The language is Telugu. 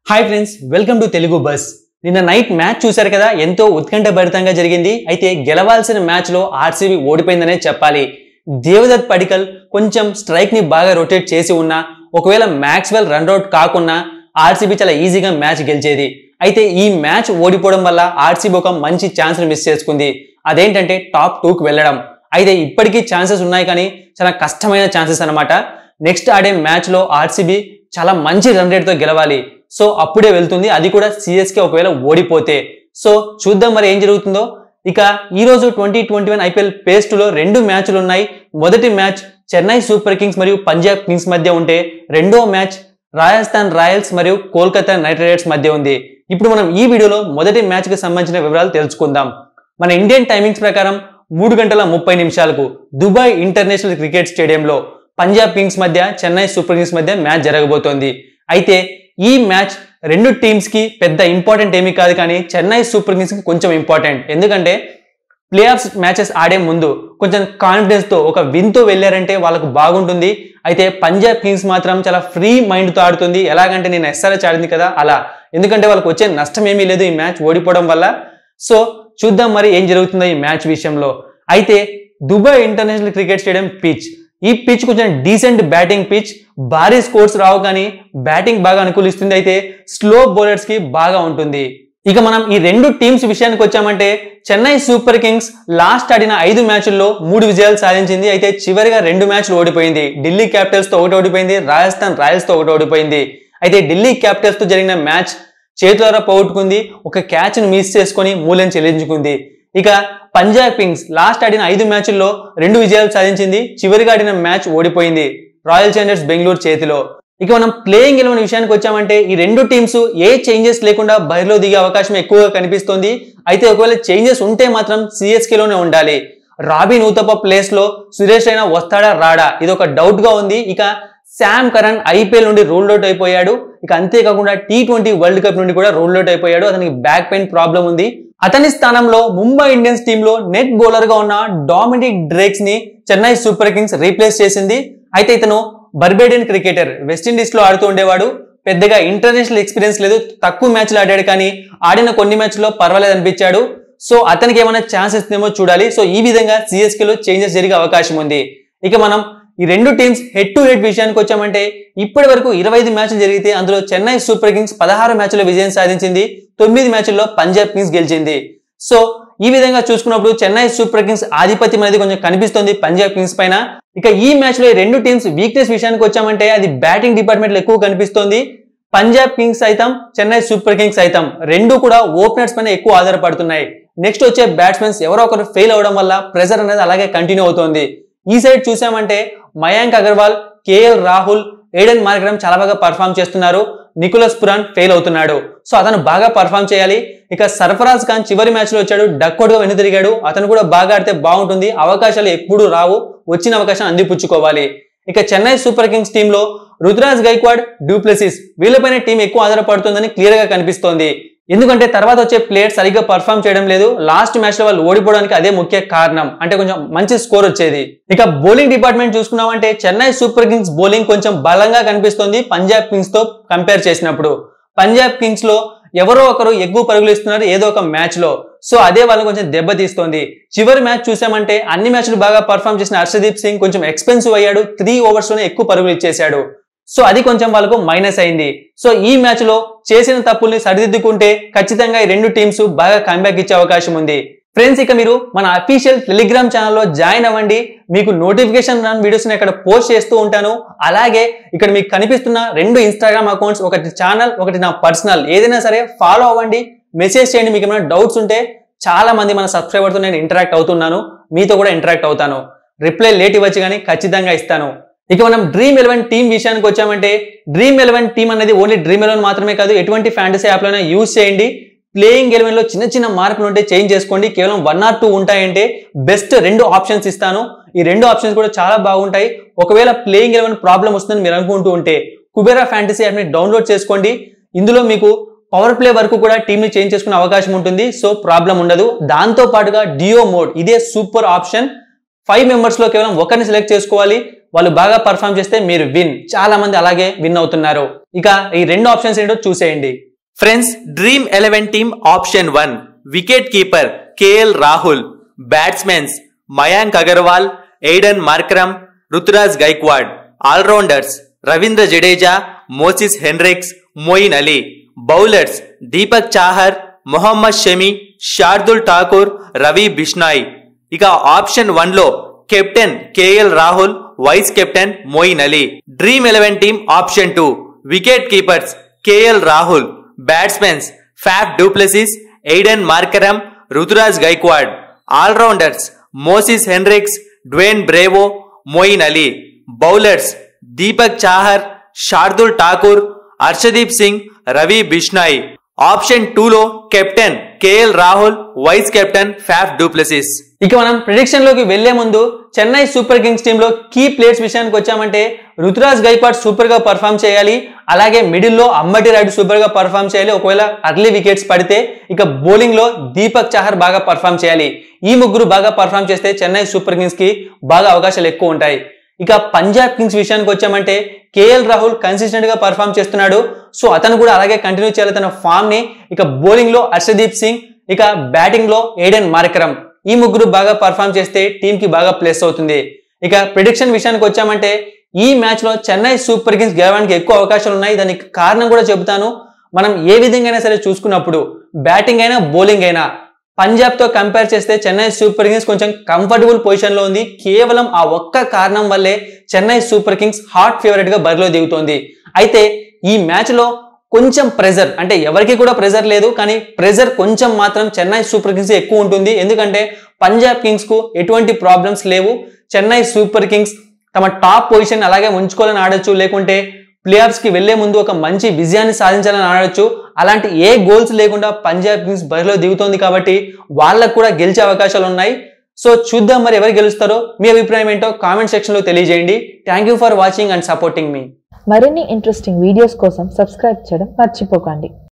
hi friends welcome to Telugu buzz నిన్న నైట్ మ్యాచ్ చూశారు కదా ఎంతో ఉత్కంఠభరితంగా జరిగింది అయితే గెలవాల్సిన మ్యాచ్లో ఆర్సీబీ ఓడిపోయిందనే చెప్పాలి దేవదత్ పడికల్ కొంచెం స్ట్రైక్ ని బాగా రొటేట్ చేసి ఉన్నా ఒకవేళ మ్యాక్స్వెల్ రన్ అవుట్ కాకున్నా ఆర్సీబీ చాలా ఈజీగా మ్యాచ్ గెలిచేది అయితే ఈ మ్యాచ్ ఓడిపోవడం వల్ల ఆర్సీబీ ఒక మంచి ఛాన్స్ మిస్ చేసుకుంది అదేంటంటే టాప్ టూకి వెళ్ళడం అయితే ఇప్పటికీ ఛాన్సెస్ ఉన్నాయి కానీ చాలా కష్టమైన ఛాన్సెస్ అన్నమాట నెక్స్ట్ ఆడే మ్యాచ్ లో ఆర్సీబీ చాలా మంచి రన్ రేట్ తో గెలవాలి సో అప్పుడే వెళ్తుంది అది కూడా సిఎస్కే ఒకవేళ ఓడిపోతే సో చూద్దాం మరి ఏం జరుగుతుందో ఇక ఈ రోజు twenty twenty one IPL phase లో రెండు మ్యాచ్లు ఉన్నాయి మొదటి మ్యాచ్ చెన్నై సూపర్ కింగ్స్ మరియు పంజాబ్ కింగ్స్ మధ్య ఉంటే రెండో మ్యాచ్ రాజస్థాన్ రాయల్స్ మరియు కోల్కతా నైట్ రైడర్స్ మధ్య ఉంది ఇప్పుడు మనం ఈ వీడియోలో మొదటి మ్యాచ్ కి సంబంధించిన వివరాలు తెలుసుకుందాం మన ఇండియన్ టైమింగ్స్ ప్రకారం మూడు గంటల ముప్పై నిమిషాలకు దుబాయ్ ఇంటర్నేషనల్ క్రికెట్ స్టేడియంలో పంజాబ్ కింగ్స్ మధ్య చెన్నై సూపర్ కింగ్స్ మధ్య మ్యాచ్ జరగబోతోంది అయితే ఈ మ్యాచ్ రెండు టీమ్స్ కి పెద్ద ఇంపార్టెంట్ ఏమీ కాదు కానీ చెన్నై సూపర్ కింగ్స్ కి కొంచెం ఇంపార్టెంట్ ఎందుకంటే ప్లే ఆఫ్స్ మ్యాచెస్ ఆడే ముందు కొంచెం కాన్ఫిడెన్స్ తో ఒక విన్ తో వెళ్ళారంటే వాళ్ళకు బాగుంటుంది అయితే పంజాబ్ కింగ్స్ మాత్రం చాలా ఫ్రీ మైండ్ తో ఆడుతుంది ఎలాగంటే నేను ఎస్ఆర్హెచ్ ఆడింది కదా అలా ఎందుకంటే వాళ్ళకి వచ్చే నష్టం ఏమీ లేదు ఈ మ్యాచ్ ఓడిపోవడం వల్ల సో చూద్దాం మరి ఏం జరుగుతుందో ఈ మ్యాచ్ విషయంలో అయితే Dubai international cricket stadium pitch ఈ పిచ్ కొంచెం డీసెంట్ బ్యాటింగ్ పిచ్ భారీ స్కోర్స్ రావు కానీ బ్యాటింగ్ బాగా అనుకూలిస్తుంది అయితే స్లో బౌలర్స్ కి బాగా ఉంటుంది ఇక మనం ఈ రెండు టీమ్స్ విషయానికి వచ్చామంటే చెన్నై సూపర్ కింగ్స్ లాస్ట్ ఆడిన ఐదు మ్యాచ్ల్లో మూడు విజయాలు సాధించింది అయితే చివరిగా రెండు మ్యాచ్లు ఓడిపోయింది ఢిల్లీ క్యాపిటల్స్ తో ఒకటి ఓడిపోయింది రాజస్థాన్ రాయల్స్ తో ఒకటి ఓడిపోయింది అయితే ఢిల్లీ క్యాపిటల్స్ తో జరిగిన మ్యాచ్ చేతులారా పోగొట్టుకుంది ఒక క్యాచ్ ని మిస్ చేసుకొని మూలం చెల్లించుకుంది ఇక పంజాబ్ కింగ్స్ లాస్ట్ ఆడిన ఐదు మ్యాచ్ల్లో రెండు విజయాలు సాధించింది చివరిగా ఆడిన మ్యాచ్ ఓడిపోయింది రాయల్ ఛాలెంజర్స్ బెంగళూరు చేతిలో ఇక మనం ప్లేయింగ్ ఎలెవెన్ విషయానికి వచ్చామంటే ఈ రెండు టీమ్స్ ఏ చేంజెస్ లేకుండా బరిలో దిగే అవకాశం ఎక్కువగా కనిపిస్తోంది అయితే ఒకవేళ చేంజెస్ ఉంటే మాత్రం CSK లోనే ఉండాలి రాబిన్ ఊతప్ప ప్లేస్ లో సురేష్ రైనా వస్తాడా రాడా ఇది ఒక డౌట్ గా ఉంది ఇక శామ్ కరణ్ ఐపీఎల్ నుండి రూల్డ్ అవుట్ అయిపోయాడు ఇక అంతేకాకుండా టీ ట్వంటీ వరల్డ్ కప్ నుండి కూడా రూల్డ్ అవుట్ అయిపోయాడు అతనికి బ్యాక్ పెయిన్ ప్రాబ్లం ఉంది అతని స్థానంలో ముంబై ఇండియన్స్ టీమ్ లో నెట్ బౌలర్ గా ఉన్న డామినిక్ డ్రేక్స్ ని చెన్నై సూపర్ కింగ్స్ రీప్లేస్ చేసింది అయితే ఇతను బర్బేడియన్ క్రికెటర్ వెస్టిండీస్ లో ఆడుతూ ఉండేవాడు పెద్దగా ఇంటర్నేషనల్ ఎక్స్పీరియన్స్ లేదు తక్కువ మ్యాచ్లు ఆడాడు కానీ ఆడిన కొన్ని మ్యాచ్లో పర్వాలేదు అనిపించాడు సో అతనికి ఏమైనా ఛాన్స్ ఇస్తుందేమో చూడాలి సో ఈ విధంగా CSK లో చేంజెస్ జరిగే అవకాశం ఉంది ఇక మనం ఈ రెండు టీమ్స్ హెడ్ టు హెడ్ విషయానికి వచ్చామంటే ఇప్పటి వరకు ఇరవై ఐదు మ్యాచ్లు జరిగితే అందులో చెన్నై సూపర్ కింగ్స్ పదహారు మ్యాచ్ల్లో విజయం సాధించింది తొమ్మిది మ్యాచ్ల్లో పంజాబ్ కింగ్స్ గెలిచింది సో ఈ విధంగా చూసుకున్నప్పుడు చెన్నై సూపర్ కింగ్స్ ఆధిపత్యం అనేది కొంచెం కనిపిస్తుంది పంజాబ్ కింగ్స్ పైన ఇక ఈ మ్యాచ్ లో ఈ రెండు టీమ్స్ వీక్నెస్ విషయానికి వచ్చామంటే అది బ్యాటింగ్ డిపార్ట్మెంట్ లో ఎక్కువ కనిపిస్తోంది పంజాబ్ కింగ్స్ సైతం చెన్నై సూపర్ కింగ్స్ సైతం రెండు కూడా ఓపెనర్స్ పైన ఎక్కువ ఆధారపడుతున్నాయి నెక్స్ట్ వచ్చే బ్యాట్స్మెన్స్ ఎవరో ఒకరు ఫెయిల్ అవడం వల్ల ప్రెజర్ అనేది అలాగే కంటిన్యూ అవుతోంది ఈ సైడ్ చూసామంటే Mayank Agarwal KL Rahul Aiden Markram చాలా బాగా పర్ఫామ్ చేస్తున్నారు నికోలస్ పురాన్ ఫెయిల్ అవుతున్నాడు సో అతను బాగా పర్ఫామ్ చేయాలి ఇక సర్ఫరాజ్ ఖాన్ చివరి మ్యాచ్ లో వచ్చాడు డక్కోడ్గా వెను తిరిగాడు అతను కూడా బాగా ఆడితే బాగుంటుంది అవకాశాలు ఎప్పుడూ రావు వచ్చిన అవకాశం అందిపుచ్చుకోవాలి ఇక చెన్నై సూపర్ కింగ్స్ టీంలో రుతురాజ్ గైక్వాడ్ డూప్లెసిస్ వీళ్ళపైన టీం ఎక్కువ ఆధారపడుతుందని క్లియర్ గా కనిపిస్తోంది ఎందుకంటే తర్వాత వచ్చే ప్లేయర్స్ సరిగ్గా పర్ఫామ్ చేయడం లేదు లాస్ట్ మ్యాచ్ లో వాళ్ళు ఓడిపోవడానికి అదే ముఖ్య కారణం అంటే కొంచెం మంచి స్కోర్ వచ్చేది ఇక బౌలింగ్ డిపార్ట్మెంట్ చూసుకున్నామంటే చెన్నై సూపర్ కింగ్స్ బౌలింగ్ కొంచెం బలంగా కనిపిస్తుంది పంజాబ్ కింగ్స్ తో కంపేర్ చేసినప్పుడు పంజాబ్ కింగ్స్ లో ఎవరో ఒకరు ఎక్కువ పరుగులు ఇస్తున్నారు ఏదో ఒక మ్యాచ్ లో సో అదే వాళ్ళని కొంచెం దెబ్బతీస్తోంది చివరి మ్యాచ్ చూసామంటే అన్ని మ్యాచ్లు బాగా పర్ఫామ్ చేసిన హర్షదీప్ సింగ్ కొంచెం ఎక్స్పెన్సివ్ అయ్యాడు త్రీ ఓవర్స్ లోనే ఎక్కువ పరుగులు ఇచ్చేశాడు సో అది కొంచెం వాళ్ళకు మైనస్ అయింది సో ఈ మ్యాచ్ లో చేసిన తప్పుల్ని సరిదిద్దుకుంటే ఖచ్చితంగా ఈ రెండు టీమ్స్ బాగా కంబ్యాక్ ఇచ్చే అవకాశం ఉంది ఫ్రెండ్స్ ఇక మీరు మన అఫీషియల్ టెలిగ్రామ్ ఛానల్లో జాయిన్ అవ్వండి మీకు నోటిఫికేషన్ రాని వీడియోస్ ఇక్కడ పోస్ట్ చేస్తూ ఉంటాను అలాగే ఇక్కడ మీకు కనిపిస్తున్న రెండు ఇన్స్టాగ్రామ్ అకౌంట్స్ ఒకటి ఛానల్ ఒకటి నా పర్సనల్ ఏదైనా సరే ఫాలో అవ్వండి మెసేజ్ చేయండి మీకు ఏమైనా డౌట్స్ ఉంటే చాలా మంది మన సబ్స్క్రైబర్తో నేను ఇంటరాక్ట్ అవుతున్నాను మీతో కూడా ఇంటరాక్ట్ అవుతాను రిప్లై లేట్ ఇవ్వచ్చు కానీ ఖచ్చితంగా ఇస్తాను ఇక మనం డ్రీమ్ ఎలెవెన్ టీం విషయానికి వచ్చామంటే డ్రీమ్ ఎలెవెన్ టీం అనేది ఓన్లీ డ్రీమ్ ఎలెవెన్ మాత్రమే కాదు ఎటువంటి ఫ్యాంటసీ యాప్లోనే యూజ్ చేయండి ప్లేయింగ్ ఎలెవెన్ లో చిన్న చిన్న మార్పులు ఉంటే చేంజ్ చేసుకోండి కేవలం వన్ ఆర్ టూ ఉంటాయంటే బెస్ట్ రెండు ఆప్షన్స్ ఇస్తాను ఈ రెండు ఆప్షన్స్ కూడా చాలా బాగుంటాయి ఒకవేళ ప్లేయింగ్ ఎలెవెన్ ప్రాబ్లం వస్తుందని మీరు అనుకుంటూ ఉంటే కుబేరా ఫ్యాంటసీ యాప్ని డౌన్లోడ్ చేసుకోండి ఇందులో మీకు పవర్ ప్లే వరకు కూడా టీంని చేంజ్ చేసుకునే అవకాశం ఉంటుంది సో ప్రాబ్లం ఉండదు దాంతో పాటుగా డియో మోడ్ ఇదే సూపర్ ఆప్షన్ ఫైవ్ మెంబర్స్ లో కేవలం ఒకరిని సెలెక్ట్ చేసుకోవాలి వాళ్ళు బాగా పర్ఫామ్ చేస్తే మీరు విన్ చాలా మంది అలాగే విన్ అవుతున్నారు ఇక ఈ రెండు ఆప్షన్స్ ఏంటో చూసేయండి friends dream eleven team option one wicket keeper KL Rahul batsmens Mayank Agarwal Aiden Markram Ruturaj Gaikwad all rounders Ravindra Jadeja Moises Henriques Moeen Ali bowlers Deepak Chahar Mohammed Shami Shardul Thakur Ravi Bishnoi ఇక ఆప్షన్ వన్ లో captain KL Rahul vice captain Moeen Ali dream eleven team option two wicket keepers KL Rahul batsmens Faf du Plessis Aiden Markram Ruturaj Gaikwad all rounders Moises Henriques Dwayne Bravo Moeen Ali bowlers Deepak Chahar Shardul Thakur Harshdeep Singh Ravi Bishnoi option టూలో captain KL Rahul vice captain Faf du Plessis ఇక మనం ప్రిడిక్షన్ లోకి వెళ్లే ముందు చెన్నై సూపర్ కింగ్స్ టీంలో కీ ప్లేయర్స్ విషయానికి వచ్చామంటే రుతురాజ్ గైక్వాడ్ సూపర్ గా పర్ఫామ్ చేయాలి అలాగే మిడిల్ లో అంబటి రాయుడు సూపర్ గా పర్ఫామ్ చేయాలి ఒకవేళ అర్లీ వికెట్స్ పడితే ఇక బౌలింగ్ లో దీపక్ చాహర్ బాగా పర్ఫామ్ చేయాలి ఈ ముగ్గురు బాగా పర్ఫామ్ చేస్తే చెన్నై సూపర్ కింగ్స్ కి బాగా అవకాశాలు ఎక్కువ ఉంటాయి ఇక పంజాబ్ కింగ్స్ విషయానికి వచ్చామంటే కేఎల్ రాహుల్ కన్సిస్టెంట్ గా పర్ఫామ్ చేస్తున్నాడు సో అతను కూడా అలాగే కంటిన్యూ చేయాలి తన ఫామ్ ని ఇక బౌలింగ్ లో హర్షదీప్ సింగ్ ఇక బ్యాటింగ్ లో ఏడెన్ మార్కరమ్ ఈ ముగ్గురు బాగా పర్ఫామ్ చేస్తే టీం కి బాగా ప్లేస్ అవుతుంది ఇక ప్రిడిక్షన్ విషయానికి వచ్చామంటే ఈ మ్యాచ్ లో చెన్నై సూపర్ కింగ్స్ గెలవడానికి ఎక్కువ అవకాశాలు ఉన్నాయి దానికి కారణం కూడా చెబుతాను మనం ఏ విధంగా అయినా సరే చూసుకున్నప్పుడు బ్యాటింగ్ అయినా బౌలింగ్ అయినా పంజాబ్ తో కంపేర్ చేస్తే చెన్నై సూపర్ కింగ్స్ కొంచెం కంఫర్టబుల్ పొజిషన్ లో ఉంది కేవలం ఆ ఒక్క కారణం వల్లే Chennai super kings hot favourite గా బరిలో దిగుతోంది అయితే ఈ మ్యాచ్ లో కొంచెం ప్రెజర్ అంటే ఎవరికి కూడా ప్రెజర్ లేదు కానీ ప్రెజర్ కొంచెం మాత్రం చెన్నై సూపర్ కింగ్స్ ఎక్కువ ఉంటుంది ఎందుకంటే పంజాబ్ కింగ్స్ కు ఎటువంటి ప్రాబ్లమ్స్ లేవు చెన్నై సూపర్ కింగ్స్ తమ టాప్ పొజిషన్ అలాగే ఉంచుకోవాలని ఆడొచ్చు లేకుంటే ప్లేఆఫ్స్ కి వెళ్లే ముందు ఒక మంచి విజయాన్ని సాధించాలని ఆడొచ్చు అలాంటి ఏ గోల్స్ లేకుండా పంజాబ్ కింగ్స్ బరిలో దిగుతోంది కాబట్టి వాళ్ళకు కూడా గెలిచే అవకాశాలు ఉన్నాయి సో చూద్దాం మరి ఎవరు గెలుస్తారో మీ అభిప్రాయం ఏంటో కామెంట్ సెక్షన్ లో తెలియజేయండి thank you for watching and supporting మీ మరిన్ని ఇంట్రెస్టింగ్ వీడియోస్ కోసం సబ్స్క్రైబ్ చేయడం మర్చిపోకండి